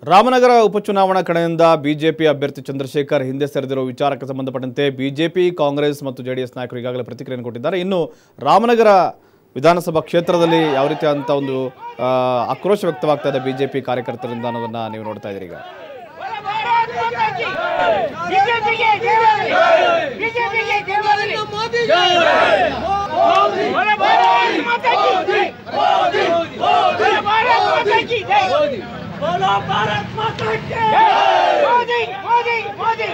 ರಾಮನಗರ ಉಪಚುನಾವಣಾ ಕಡೆಯಿಂದ ಬಿಜೆಪಿ ಅಭ್ಯರ್ಥಿ ಚಂದ್ರಶೇಖರ್ ಹಿಂದೆ ಸರಿದಿರುವ ವಿಚಾರಕ್ಕೆ ಸಂಬಂಧಪಟ್ಟಂತೆ ಬಿಜೆಪಿ ಕಾಂಗ್ರೆಸ್ ಮತ್ತು ಜೆಡಿಎಸ್ ನಾಯಕರು ಈಗಾಗಲೇ ಪ್ರತಿಕ್ರಿಯೆಯನ್ನು ಕೊಟ್ಟಿದ್ದಾರೆ ಇನ್ನು ರಾಮನಗರ ವಿಧಾನಸಭಾ ಕ್ಷೇತ್ರದಲ್ಲಿ ಯಾವ ರೀತಿಯಾದಂಥ ಒಂದು ಆ, ಆಕ್ರೋಶ ವ್ಯಕ್ತವಾಗ್ತಾ ಇದೆ ಬಿಜೆಪಿ ಕಾರ್ಯಕರ್ತರಿಂದ ಅನ್ನೋದನ್ನ ನೀವು ನೋಡ್ತಾ ಇದ್ದೀರಿ ಈಗ ಬಿಜೆಪಿಗೆ ಬಿಜೆಪಿಗೆ ಮೋದಿ ಭಾರತ್ ಮಾತಾ ಕಿ ಭಾರತ್ ಮಾತಾ ಕಿ बोलो भारत माता की मोदी मोदी मोदी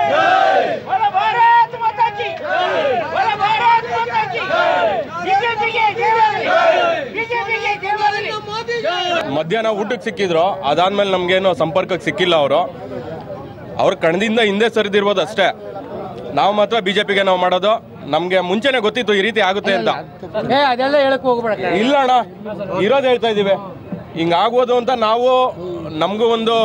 बोलो भारत माता की बोलो भारत माता की बीजेपी के बीजेपी के मोदी ಮಧ್ಯಾಹ್ನ ಊಟಕ್ಕೆ ಸಿಕ್ಕಿದ್ರು ಅದಾದ್ಮೇಲೆ ನಮ್ಗೇನು ಸಂಪರ್ಕಕ್ಕೆ ಸಿಕ್ಕಿಲ್ಲ ಅವರು ಅವ್ರ ಕಣದಿಂದ ಹಿಂದೆ ಸರಿದಿರ್ಬೋದು ಅಷ್ಟೇ ನಾವು ಮಾತ್ರ ಬಿಜೆಪಿಗೆ ನಾವು ಮಾಡೋದು ನಮ್ಗೆ ಮುಂಚೆನೆ ಗೊತ್ತಿತ್ತು ಈ ರೀತಿ ಆಗುತ್ತೆ ಅಂತ ಏ ಅದೆಲ್ಲ ಹೇಳಕ್ ಹೋಗ್ಬೇಡ ಇಲ್ಲ ಅಣ್ಣ ಇರೋದು ಹೇಳ್ತಾ ಇದೀವಿ ಹಿಂಗಾಗ್ಬೋದು ಅಂತ ನಾವು ನಮಗೂ ಒಂದು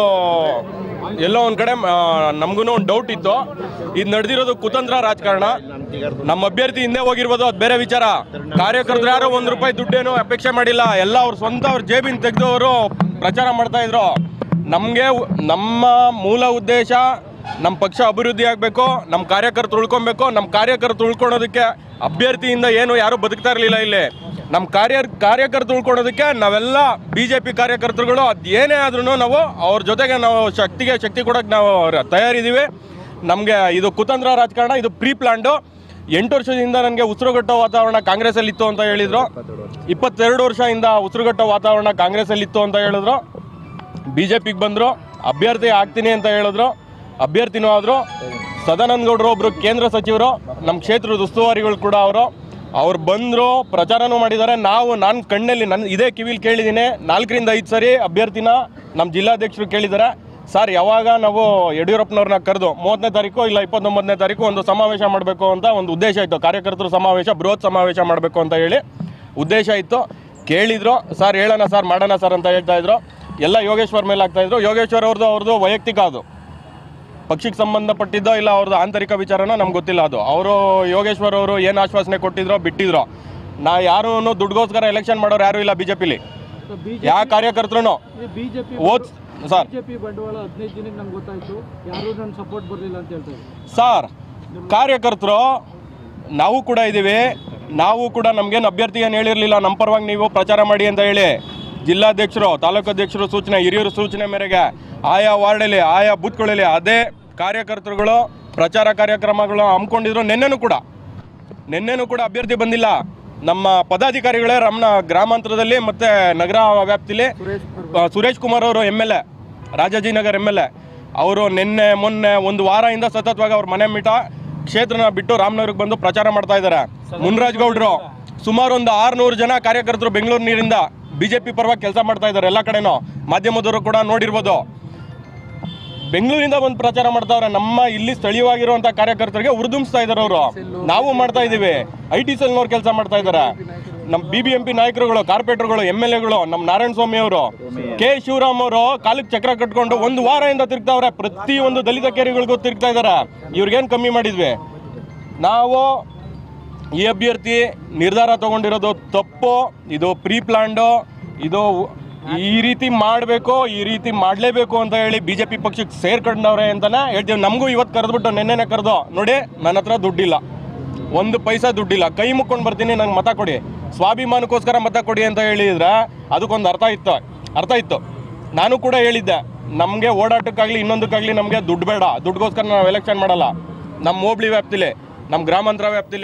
ಎಲ್ಲೋ ಒಂದ್ ಕಡೆ ನಮಗೂ ಒಂದು ಡೌಟ್ ಇತ್ತು ಇದು ನಡೆದಿರೋದು ಕುತಂತ್ರ ರಾಜಕಾರಣ ನಮ್ಮ ಅಭ್ಯರ್ಥಿ ಹಿಂದೆ ಹೋಗಿರ್ಬೋದು ಅದು ಬೇರೆ ವಿಚಾರ ಕಾರ್ಯಕರ್ತರು ಯಾರು ಒಂದ್ ರೂಪಾಯಿ ದುಡ್ಡೇನು ಅಪೇಕ್ಷೆ ಮಾಡಿಲ್ಲ ಎಲ್ಲ ಅವ್ರ ಸ್ವಂತ ಅವ್ರ ಜೇಬಿನ ತೆಗೆದು ಅವರು ಪ್ರಚಾರ ಮಾಡ್ತಾ ಇದ್ರು ನಮಗೆ ನಮ್ಮ ಮೂಲ ಉದ್ದೇಶ ನಮ್ಮ ಪಕ್ಷ ಅಭಿವೃದ್ಧಿ ಆಗಬೇಕು ನಮ್ಮ ಕಾರ್ಯಕರ್ತರು ಉಳ್ಕೊಬೇಕು ನಮ್ಮ ಕಾರ್ಯಕರ್ತರು ಉಳ್ಕೊಳೋದಕ್ಕೆ ಅಭ್ಯರ್ಥಿಯಿಂದ ಏನು ಯಾರು ಬದುಕ್ತಾ ಇರಲಿಲ್ಲ ಇಲ್ಲಿ ನಮ್ಮ ಕಾರ್ಯ ಕಾರ್ಯಕರ್ತರು ಉಳ್ಕೊಳೋದಕ್ಕೆ ನಾವೆಲ್ಲ ಬಿ ಜೆ ಪಿ ಕಾರ್ಯಕರ್ತರುಗಳು ಅದು ಏನೇ ಆದ್ರೂ ನಾವು ಅವ್ರ ಜೊತೆಗೆ ನಾವು ಶಕ್ತಿಗೆ ಶಕ್ತಿ ಕೊಡೋಕೆ ನಾವು ತಯಾರಿದ್ದೀವಿ ನಮಗೆ ಇದು ಕುತಂತ್ರ ರಾಜಕಾರಣ ಇದು ಪ್ರೀ ಪ್ಲಾನ್ಡು ಎಂಟು ವರ್ಷದಿಂದ ನನಗೆ ಉಸಿರುಗಟ್ಟೋ ವಾತಾವರಣ ಕಾಂಗ್ರೆಸ್ಸಲ್ಲಿ ಇತ್ತು ಅಂತ ಹೇಳಿದ್ರು ಇಪ್ಪತ್ತೆರಡು ವರ್ಷದಿಂದ ಉಸಿರುಗಟ್ಟೋ ವಾತಾವರಣ ಕಾಂಗ್ರೆಸ್ಸಲ್ಲಿ ಇತ್ತು ಅಂತ ಹೇಳಿದ್ರು ಬಿ ಜೆ ಪಿಗೆ ಬಂದರು ಅಭ್ಯರ್ಥಿ ಆಗ್ತೀನಿ ಅಂತ ಹೇಳಿದ್ರು ಅಭ್ಯರ್ಥಿನೂ ಆದರು ಸದಾನಂದ ಗೌಡರು ಒಬ್ಬರು ಕೇಂದ್ರ ಸಚಿವರು ನಮ್ಮ ಕ್ಷೇತ್ರದ ಉಸ್ತುವಾರಿಗಳು ಕೂಡ ಅವರು ಅವ್ರು ಬಂದರು ಪ್ರಚಾರನೂ ಮಾಡಿದ್ದಾರೆ ನಾವು ನಾನು ಕಣ್ಣಲ್ಲಿ ನನ್ನ ಇದೇ ಕಿವಿಲಿ ಕೇಳಿದ್ದೀನಿ ನಾಲ್ಕರಿಂದ ಐದು ಸರಿ ಅಭ್ಯರ್ಥಿನ ನಮ್ಮ ಜಿಲ್ಲಾಧ್ಯಕ್ಷರು ಕೇಳಿದ್ದಾರೆ ಸರ್ ಯಾವಾಗ ನಾವು ಯಡಿಯೂರಪ್ಪನವ್ರನ್ನ ಕರೆದು ಮೂವತ್ತನೇ ತಾರೀಕು ಇಲ್ಲ ಇಪ್ಪತ್ತೊಂಬತ್ತನೇ ತಾರೀಕು ಒಂದು ಸಮಾವೇಶ ಮಾಡಬೇಕು ಅಂತ ಒಂದು ಉದ್ದೇಶ ಇತ್ತು ಕಾರ್ಯಕರ್ತರು ಸಮಾವೇಶ ಬೃಹತ್ ಸಮಾವೇಶ ಮಾಡಬೇಕು ಅಂತ ಹೇಳಿ ಉದ್ದೇಶ ಇತ್ತು ಕೇಳಿದ್ರು ಸರ್ ಹೇಳೋಣ ಸರ್ ಮಾಡೋಣ ಸರ್ ಅಂತ ಹೇಳ್ತಾ ಇದ್ರು ಎಲ್ಲ ಯೋಗೇಶ್ವರ್ ಮೇಲೆ ಆಗ್ತಾ ಇದ್ರು ಯೋಗೇಶ್ವರ್ ಅವ್ರದ್ದು ಅವ್ರದ್ದು ವೈಯಕ್ತಿಕ ಅದು ಪಕ್ಷಕ್ಕೆ ಸಂಬಂಧಪಟ್ಟಿದ್ದೋ ಇಲ್ಲ ಅವ್ರದ್ದು ಆಂತರಿಕ ವಿಚಾರನೋ ನಮ್ಗೆ ಗೊತ್ತಿಲ್ಲ ಅದು ಅವರು ಯೋಗೇಶ್ವರ್ ಅವರು ಏನು ಆಶ್ವಾಸನೆ ಕೊಟ್ಟಿದ್ರೋ ಬಿಟ್ಟಿದ್ರೋ ನಾ ಯಾರೂ ದುಡ್ಗೋಸ್ಕರ ಎಲೆಕ್ಷನ್ ಮಾಡೋರು ಯಾರೂ ಇಲ್ಲ ಬಿ ಜೆ ಪಿಲಿ ಯಾವ ಕಾರ್ಯಕರ್ತರು ಬಿಜೆಪಿ ಓದ್ ಸರ್ ಬಿಜೆಪಿ ಬಂಡವಾಳ ಹದಿನೈದು ದಿನಕ್ಕೆ ನಮ್ಗೆ ಗೊತ್ತಾಯ್ತು ಯಾರು ನನ್ನ ಸಪೋರ್ಟ್ ಬರಲಿಲ್ಲ ಅಂತ ಹೇಳ್ತಾ ಇದ್ರು ಸರ್ ಕಾರ್ಯಕರ್ತರು ನಾವು ಕೂಡ ಇದ್ದೀವಿ ನಾವು ಕೂಡ ನಮ್ಗೇನು ಅಭ್ಯರ್ಥಿ ಏನು ಹೇಳಿರಲಿಲ್ಲ ನಮ್ಮ ಪರವಾಗಿ ನೀವು ಪ್ರಚಾರ ಮಾಡಿ ಅಂತ ಹೇಳಿ ಜಿಲ್ಲಾಧ್ಯಕ್ಷರು ತಾಲೂಕು ಅಧ್ಯಕ್ಷರು ಸೂಚನೆ ಹಿರಿಯರ ಸೂಚನೆ ಮೇರೆಗೆ ಆಯಾ ವಾರ್ಡಲ್ಲಿ ಆಯಾ ಬೂತ್ಗಳಲ್ಲಿ ಅದೇ ಕಾರ್ಯಕರ್ತರುಗಳು ಪ್ರಚಾರ ಕಾರ್ಯಕ್ರಮಗಳು ಹಮ್ಮಿಕೊಂಡಿದ್ರು ನಿನ್ನೆನೂ ಕೂಡ ನಿನ್ನೆನೂ ಕೂಡ ಅಭ್ಯರ್ಥಿ ಬಂದಿಲ್ಲ ನಮ್ಮ ಪದಾಧಿಕಾರಿಗಳೇ ರಮಣ ಗ್ರಾಮಾಂತರದಲ್ಲಿ ಮತ್ತೆ ನಗರ ವ್ಯಾಪ್ತಿಲಿ ಆ, ಸುರೇಶ್ ಕುಮಾರ್ ಅವರು M L A Rajajinagar M L A ಅವರು ನಿನ್ನೆ ಮೊನ್ನೆ ಒಂದು ವಾರದಿಂದ ಸತತವಾಗಿ ಅವ್ರ ಮನೆ ಮೀಟ ಕ್ಷೇತ್ರನ ಬಿಟ್ಟು ರಾಮನಗರಕ್ಕೆ ಬಂದು ಪ್ರಚಾರ ಮಾಡ್ತಾ ಇದ್ದಾರೆ ಮುನ್ರಾಜ್ ಗೌಡ್ರು ಸುಮಾರು ಒಂದು ಆರ್ನೂರು ಜನ ಕಾರ್ಯಕರ್ತರು ಬೆಂಗಳೂರು ನೀರಿಂದ ಬಿಜೆಪಿ ಪರವಾಗಿ ಕೆಲಸ ಮಾಡ್ತಾ ಇದ್ದಾರೆ ಎಲ್ಲ ಕಡೆನೂ ಮಾಧ್ಯಮದವರು ಕೂಡ ನೋಡಿರ್ಬೋದು ಬೆಂಗಳೂರಿಂದ ಬಂದು ಪ್ರಚಾರ ಮಾಡ್ತಾವ್ರೆ ನಮ್ಮ ಇಲ್ಲಿ ಸ್ಥಳೀಯವಾಗಿರುವಂತ ಕಾರ್ಯಕರ್ತರಿಗೆ ಉರ್ದುಂಬಿಸ್ತಾ ಇದಾರೆ ಅವರು ನಾವು ಮಾಡ್ತಾ ಇದೀವಿ ಐ ಟಿ ಸೆಲ್ನವ್ರು ಕೆಲಸ ಮಾಡ್ತಾ ಇದ್ದಾರೆ ನಮ್ಮ ಬಿ ಬಿ ಎಂ ಪಿ ನಾಯಕರುಗಳು ಕಾರ್ಪೊರೇಟರ್ಗಳು ಎಮ್ ಎಲ್ ಎಗಳು ನಮ್ಮ ನಾರಾಯಣ ಸ್ವಾಮಿ ಅವರು ಕೆ ಶಿವರಾಮ್ ಅವರು ಕಾಲಕ್ಕೆ ಚಕ್ರ ಕಟ್ಕೊಂಡು ಒಂದು ವಾರದಿಂದ ತಿರುಗ್ತಾವ್ರೆ ಪ್ರತಿ ಒಂದು ದಲಿತ ಕೇರಿಗಳಿಗೂ ತಿರುಗ್ತಾ ಇದಾರೆ ಇವ್ರಿಗೇನು ಕಮ್ಮಿ ಮಾಡಿದ್ವಿ ನಾವು ಈ ಅಭ್ಯರ್ಥಿ ನಿರ್ಧಾರ ತಗೊಂಡಿರೋದು ತಪ್ಪು ಇದು ಪ್ರೀ ಪ್ಲಾನ್ಡು ಇದು ಈ ರೀತಿ ಮಾಡಬೇಕು ಈ ರೀತಿ ಮಾಡಲೇಬೇಕು ಅಂತ ಹೇಳಿ ಬಿ ಜೆ ಪಿ ಪಕ್ಷಕ್ಕೆ ಸೇರ್ಕೊಂಡವ್ರೆ ಅಂತಾನೆ ಹೇಳ್ತೀವಿ ನಮಗೂ ಇವತ್ತು ಕರೆದ್ಬಿಟ್ಟು ನೆನ್ನೆನೆ ಕರೆದು ನೋಡಿ ನನ್ನ ಹತ್ರ ದುಡ್ಡಿಲ್ಲ ಒಂದು ಪೈಸಾ ದುಡ್ಡಿಲ್ಲ ಕೈ ಮುಕ್ಕೊಂಡು ಬರ್ತೀನಿ ನಂಗೆ ಮತ ಕೊಡಿ ಸ್ವಾಭಿಮಾನಕ್ಕೋಸ್ಕರ ಮತ ಕೊಡಿ ಅಂತ ಹೇಳಿದ್ರೆ ಅದಕ್ಕೊಂದು ಅರ್ಥ ಇತ್ತು ಅರ್ಥ ಇತ್ತು ನಾನು ಕೂಡ ಹೇಳಿದ್ದೆ ನಮಗೆ ಓಡಾಟಕ್ಕಾಗಲಿ ಇನ್ನೊಂದಕ್ಕಾಗಲಿ ನಮಗೆ ದುಡ್ಡು ಬೇಡ ದುಡ್ಡುಗೋಸ್ಕರ ನಾವು ಎಲೆಕ್ಷನ್ ಮಾಡಲ್ಲ ನಮ್ಮ ಹೋಬಳಿ ವ್ಯಾಪ್ತಿಲಿ ನಮ್ಮ ಗ್ರಾಮಾಂತರ ವ್ಯಾಪ್ತಿಲಿ